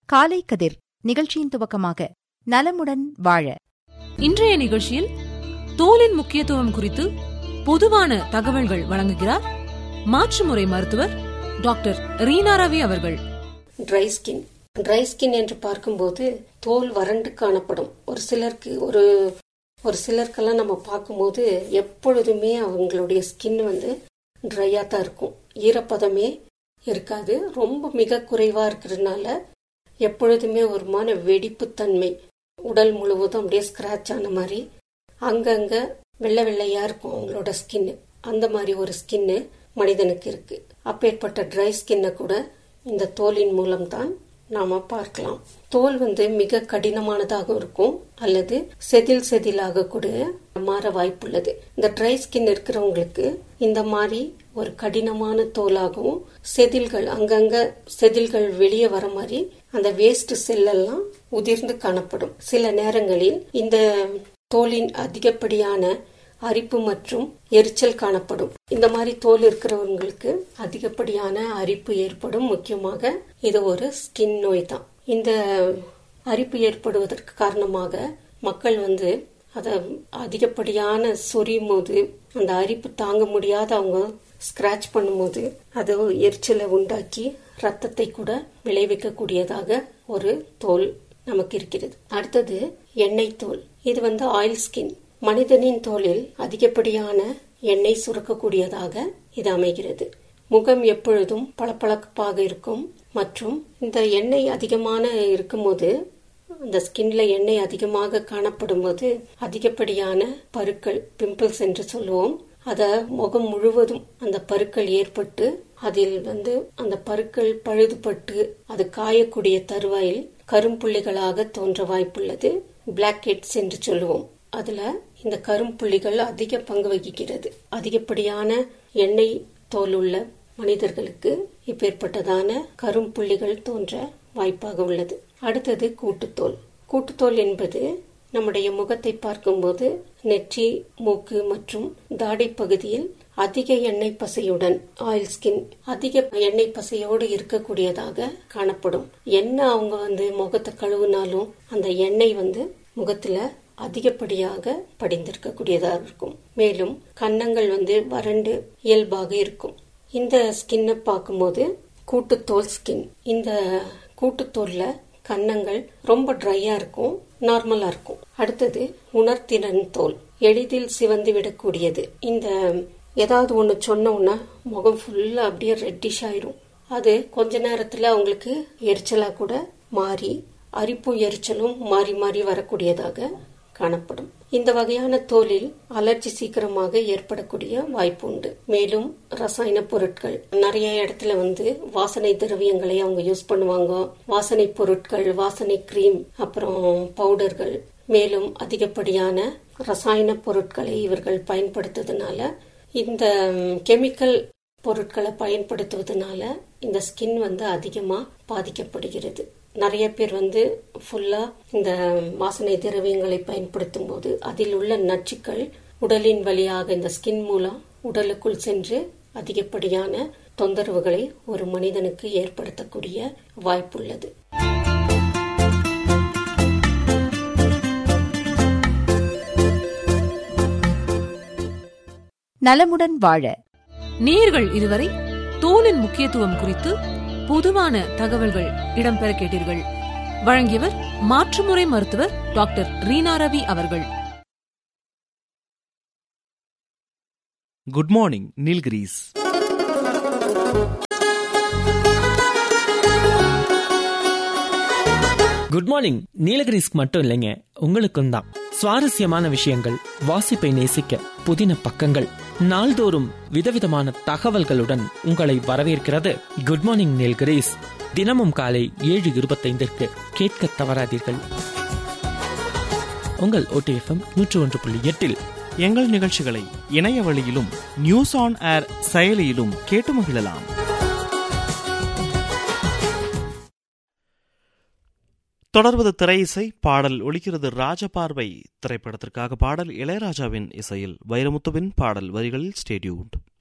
காலை கதிர் நிகழ்ச்சியின் துவக்கமாக நலமுடன் வாழ இன்றைய நிகழ்ச்சியில் தோலின் முக்கியத்துவம் குறித்து பொதுவான தகவல்கள் வழங்குகிறார் மாற்றுமுறை மருத்துவர் டாக்டர் ரீனா ரவி அவர்கள் ட்ரை ஸ்கின் ட்ரை ஸ்கின் என்று பார்க்கும்போது தோல் வறண்டு காணப்படும் ஒரு சிலருக்கு ஒரு ஒரு சிலருக்கெல்லாம் நம்ம பார்க்கும்போது எப்பொழுதுமே அவங்களுடைய ஸ்கின் வந்து ட்ரையாக தான் இருக்கும் ஈரப்பதமே இருக்காது ரொம்ப மிக குறைவாக இருக்கிறதுனால எப்பொழுதுமே ஒரு மான வெடிப்புத்தன்மை உடல் முழுவதும் அப்படியே ஸ்க்ராட்ச் ஆன மாதிரி அங்கங்க வெள்ளை வெள்ளையா இருக்கும் அவங்களோட ஸ்கின்னு அந்த மாதிரி ஒரு ஸ்கின்னு மனிதனுக்கு இருக்கு அப்பேற்பட்ட ட்ரை ஸ்கின்னை கூட இந்த தோலின் மூலம்தான் நாம பார்க்கலாம் தோல் வந்து மிக கடினமானதாக இருக்கும் அல்லது செதில் செதிலாக கூட மாற வாய்ப்புள்ளது இந்த ட்ரை ஸ்கின் இருக்கிறவங்களுக்கு இந்த மாதிரி ஒரு கடினமான தோலாகவும் செதில்கள் அங்கங்க செதில்கள் வெளியே வர மாதிரி அந்த வேஸ்ட் செல்லெல்லாம் உதிர்ந்து காணப்படும் சில நேரங்களில் இந்த தோலின் அதிகப்படியான அரிப்பு மற்றும் எரிச்சல் காணப்படும் இந்த மாதிரி தோல் இருக்கிறவங்களுக்கு அதிகப்படியான அரிப்பு ஏற்படும் முக்கியமாக இது ஒரு ஸ்கின் நோய் தான் இந்த அரிப்பு ஏற்படுவதற்கு காரணமாக மக்கள் வந்து அதை அதிகப்படியான சொரியும் போது அந்த அரிப்பு தாங்க முடியாத அவங்க ஸ்கிராச் பண்ணும்போது அது எரிச்சலை உண்டாக்கி ரத்தத்தை கூட விளைவிக்கக்கூடியதாக ஒரு தோல் நமக்கு இருக்கிறது அடுத்தது எண்ணெய் தோல் இது வந்து ஆயில் ஸ்கின் மனிதனின் தோலில் அதிகப்படியான எண்ணெய் சுரக்கக்கூடியதாக இது அமைகிறது முகம் எப்பொழுதும் பளபளப்பாக இருக்கும் மற்றும் இந்த எண்ணெய் அதிகமான இருக்கும்போது அந்த ஸ்கின்ல எண்ணெய் அதிகமாக காணப்படும் போது அதிகப்படியான பருக்கள் பிம்பிள்ஸ் என்று சொல்லுவோம் அத முகம் முழுவதும் அந்த பருக்கள் ஏற்பட்டு அதில் வந்து அந்த பருக்கள் பழுதுபட்டு அது காயக்கூடிய தருவாயில் கரும்புள்ளிகளாக தோன்ற வாய்ப்புள்ளது பிளாக் ஹெட்ஸ் என்று சொல்லுவோம் அதுல இந்த கரும்புள்ளிகள் அதிக பங்கு வகிக்கிறது அதிகப்படியான எண்ணெய் தோல் உள்ள மனிதர்களுக்கு இப்பேற்பட்டதான கரும்புள்ளிகள் தோன்ற வாய்ப்பாக உள்ளது அடுத்தது கூட்டுத்தோல் கூட்டுத்தோல் என்பது நம்முடைய முகத்தை பார்க்கும்போது நெற்றி மூக்கு மற்றும் தாடை பகுதியில் அதிக எண்ணெய் பசையுடன் ஆயில் ஸ்கின் அதிக எண்ணெய் பசையோடு இருக்கக்கூடியதாக காணப்படும் என்ன அவங்க வந்து முகத்தை கழுவுனாலும் அந்த எண்ணெய் வந்து முகத்துல அதிகப்படியாக படிந்திருக்கக்கூடியதாக இருக்கும் மேலும் கன்னங்கள் வந்து வறண்டு இயல்பாக இருக்கும் இந்த ஸ்கின்னை பார்க்கும்போது கூட்டுத்தோல் ஸ்கின் இந்த கூட்டுத்தோல்ல கன்னங்கள் ரொம்ப ட்ரையா இருக்கும் நார்மலா இருக்கும் அடுத்தது உணர்திறன் தோல் எளிதில் சிவந்து விடக்கூடியது இந்த ஏதாவது ஒன்று சொன்ன உடனே முகம் ஃபுல்லா அப்படியே ரெட்டிஷ் ஆயிரும் அது கொஞ்ச நேரத்துல அவங்களுக்கு எரிச்சலா கூட மாறி அரிப்பும் எரிச்சலும் மாறி மாறி வரக்கூடியதாக காணப்படும் இந்த வகையான தோலில் அலர்ஜி சீக்கிரமாக ஏற்படக்கூடிய வாய்ப்பு உண்டு மேலும் ரசாயன பொருட்கள் நிறைய இடத்துல வந்து வாசனை திரவியங்களை அவங்க யூஸ் பண்ணுவாங்க வாசனை பொருட்கள் வாசனை கிரீம் அப்புறம் பவுடர்கள் மேலும் அதிகப்படியான ரசாயன பொருட்களை இவர்கள் பயன்படுத்துறதுனால இந்த கெமிக்கல் பொருட்களை பயன்படுத்துவதனால இந்த ஸ்கின் வந்து அதிகமா பாதிக்கப்படுகிறது நிறைய பேர் வந்து ஃபுல்லா இந்த வாசனை திரவியங்களை பயன்படுத்தும் போது அதில் உள்ள நச்சுக்கள் உடலின் வழியாக இந்த ஸ்கின் மூலம் உடலுக்குள் சென்று அதிகப்படியான தொந்தரவுகளை ஒரு மனிதனுக்கு ஏற்படுத்தக்கூடிய வாய்ப்புள்ளது நலமுடன் வாழ நேர்கள் இதுவரை தோலின் முக்கியத்துவம் குறித்து பொதுவான தகவல்கள் இடம்பெற கேட்டீர்கள் வழங்கியவர் மாற்றுமுறை மருத்துவர் டாக்டர் ரீனா ரவி அவர்கள் good morning Nilgiris good morning நீலகிரிஸ்க் மட்டும் இல்லைங்க உங்களுக்கும் தான் சுவாரஸ்யமான விஷயங்கள் வாசிப்பை நேசிக்க புதின பக்கங்கள் நாள்தோறும் விதவிதமான தகவல்களுடன் உங்களை வரவேற்கிறது குட் மார்னிங் நீல்கிரிஸ் தினமும் காலை ஏழு இருபத்தைந்திற்கு கேட்க தவறாதீர்கள் உங்கள் ஓடிஎஃப்எம் நூற்று ஒன்று புள்ளி எட்டில் எங்கள் நிகழ்ச்சிகளை இணைய வழியிலும் நியூஸ் ஆன் ஏர் செயலியிலும் கேட்டு மகிழலாம் தொடர்வது திரை இசை பாடல் ஒலிக்கிறது ராஜபார்வை திரைப்படத்திற்காக பாடல் இளையராஜாவின் இசையில் வைரமுத்துவின் பாடல் வரிகளில் ஸ்டேடியூட்